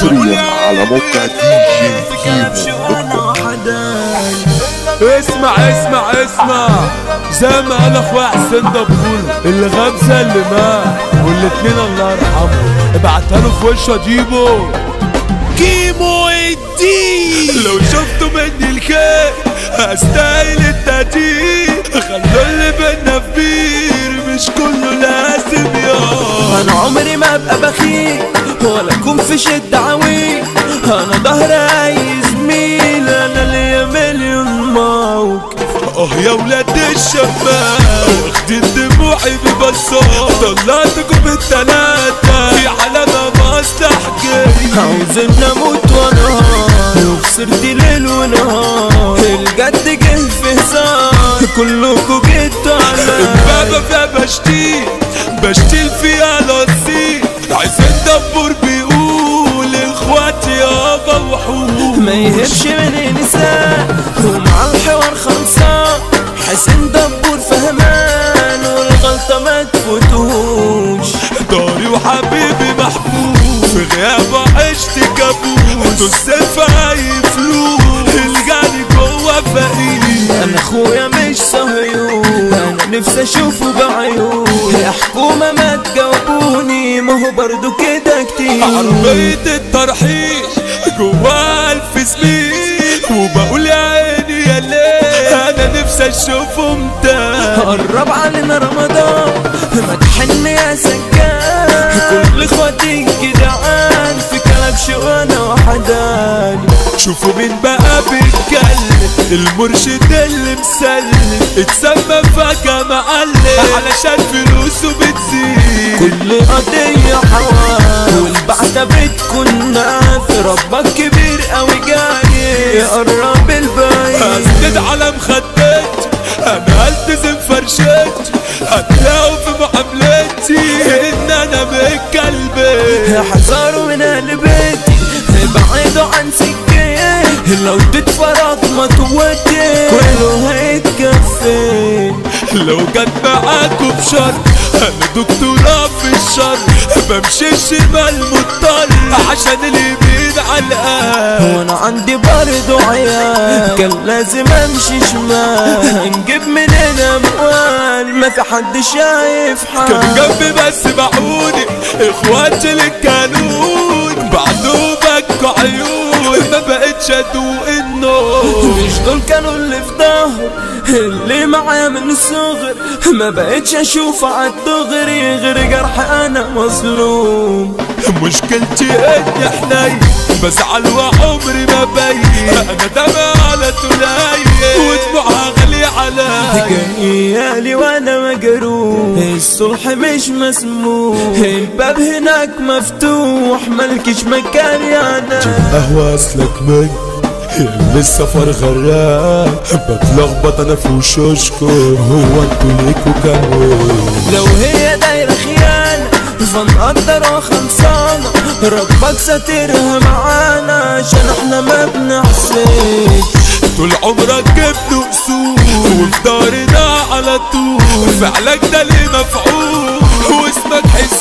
حصريا على موقع دي جي كيمو دوت كوم. اسمع اسمع اسمع زي ما قال اخويا حسين دبور اللي غمزه اللي مات والاتنين الله يرحمه ابعتها له في وشه ديبو كيمو الدين لو شفتوا مني الخير هستاهل التقدير خلوا اللي بينا كبير مش كله لازم يا انا عمري ما ابقى بخيل ولا اكون في شدة عويل انا ظهري اي زميل انا ليا مليون موقف اه يا ولاد الشمال واخدين دموعي ببساطة طلعتكم بالتلاتة في علامة مصلح جاي عاوز نموت ونهار وخسرت ليل ونهار الجد جه في هزار كلكوا جيتوا على بابا فيها بشتيل بشتيل فيها لصيق عايزين دبور بيقول اخواتي يابا وحوش ما يهبش من النساء ومع الحوار خلصان حسين دبور فهمان والغلطة ما تفوتوش داري وحبيبي محبوب في غيابه عشت كابوس السيف اي فلوس الجاني جوه فقير انا اخويا مش صهيون انا نفسي اشوفه بعيون يا حكومة ما تجاوبوني ما هو برضو كده كتير عربية الترحيش جوا الف زميل وبقول يا عيني يا ليل انا نفسي اشوفه متى قرب علينا رمضان ما تحن يا سكان كل اخواتي جدعان في كلبش وانا وحداني شوفوا مين بقى بيتكلم المرشد اللي مسلم اتسمى فجأة معلم علشان فلوسه بتزيد كل قضية حوار والبعثة بتكون ناف ربك كبير قوي جاي يقرب البيت هسند على مخدات انا التزم فرشات هتلاقوا في معاملتي ان انا متكلبي حذروا من اهل بيتي بعيدوا عن سكتي لو تتفرج ما توتي كله هيتكفي لو جت معاكوا بشر انا دكتوراه في الشر بمشي الشمال مضطر عشان اليمين على القلب وانا عندي برضو عيال كان لازم امشي شمال نجيب منين اموال ما في حد شايف كان حال جنبي بس بعوني اخواتي اللي كانون بعدهم بكوا عيون ما بقتش ادوق النور مش دول كانوا اللي في ظهر اللي معايا من الصغر ما بقتش اشوف عالدغري غير جرح انا مظلوم مشكلتي اني حنين بزعل وعمري ما بين انا دمع على تلاي ودموعها غالية علي جايالي وانا مجروح الصلح مش مسموح الباب هناك مفتوح ملكش مكان يا ناس قهوة اسلك من اللي السفر غراب بتلخبط انا في وشوشكو هو انتوا ليكوا كانوا لو هي دايرة خيانة فنقدر خلصانة ربك ساترها معانا عشان احنا ما بنحسدش طول عمرك جبت اصول وفي دارنا على طول فعلك ده ليه مفعول واسمك حس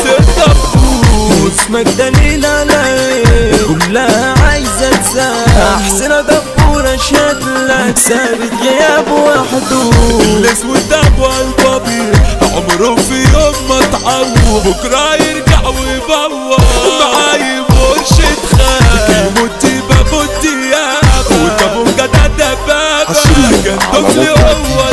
الدبور اسمك دليل علي كلها عايزة تساعد احسن دبورة شكلك ثابت غياب وحدود الاسود ده والبابي عمره في يوم ما اتعوض بكره يرجع ويبوظ معاي مرشد خان كيموتي بموت يابا وانت ابو جدع دبابة حصرياً كان على طفلي موقع هو